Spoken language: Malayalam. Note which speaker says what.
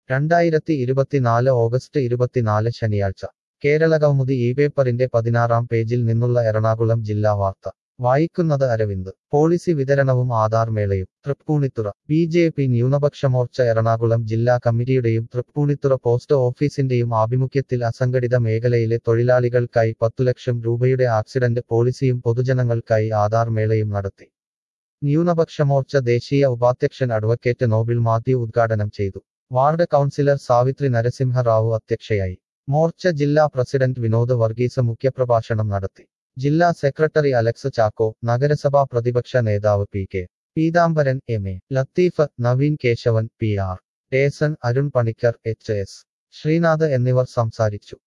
Speaker 1: രണ്ടായിരത്തി ഇരുപത്തിനാല് ഓഗസ്റ്റ് ഇരുപത്തിനാല് ശനിയാഴ്ച കേരളകൗമുദി ഈ പേപ്പറിന്റെ പതിനാറാം പേജിൽ നിന്നുള്ള എറണാകുളം ജില്ലാ വാർത്ത വായിക്കുന്നത് അരവിന്ദ് പോളിസി വിതരണവും ആധാർ മേളയും തൃപ്പൂണിത്തുറ ബി ജെ പി ന്യൂനപക്ഷ മോർച്ച എറണാകുളം ജില്ലാ കമ്മിറ്റിയുടെയും തൃപ്പൂണിത്തുറ പോസ്റ്റ് ഓഫീസിന്റെയും ആഭിമുഖ്യത്തിൽ അസംഘടിത മേഖലയിലെ തൊഴിലാളികൾക്കായി പത്തു ലക്ഷം രൂപയുടെ ആക്സിഡന്റ് പോളിസിയും പൊതുജനങ്ങൾക്കായി ആധാർ മേളയും നടത്തി ന്യൂനപക്ഷ മോർച്ച ദേശീയ ഉപാധ്യക്ഷൻ അഡ്വക്കേറ്റ് നോബിൾ മാത്യു ഉദ്ഘാടനം ചെയ്തു വാർഡ് കൗൺസിലർ സാവിത്രി നരസിംഹ റാവു അധ്യക്ഷയായി മോർച്ച ജില്ലാ പ്രസിഡന്റ് വിനോദ് വർഗീസ് മുഖ്യപ്രഭാഷണം നടത്തി ജില്ലാ സെക്രട്ടറി അലക്സ് ചാക്കോ നഗരസഭാ പ്രതിപക്ഷ നേതാവ് P K Peethambaran M A Latheef Naveen Kesavan P R Deson Arun Panicker H S Sreenath എന്നിവർ സംസാരിച്ചു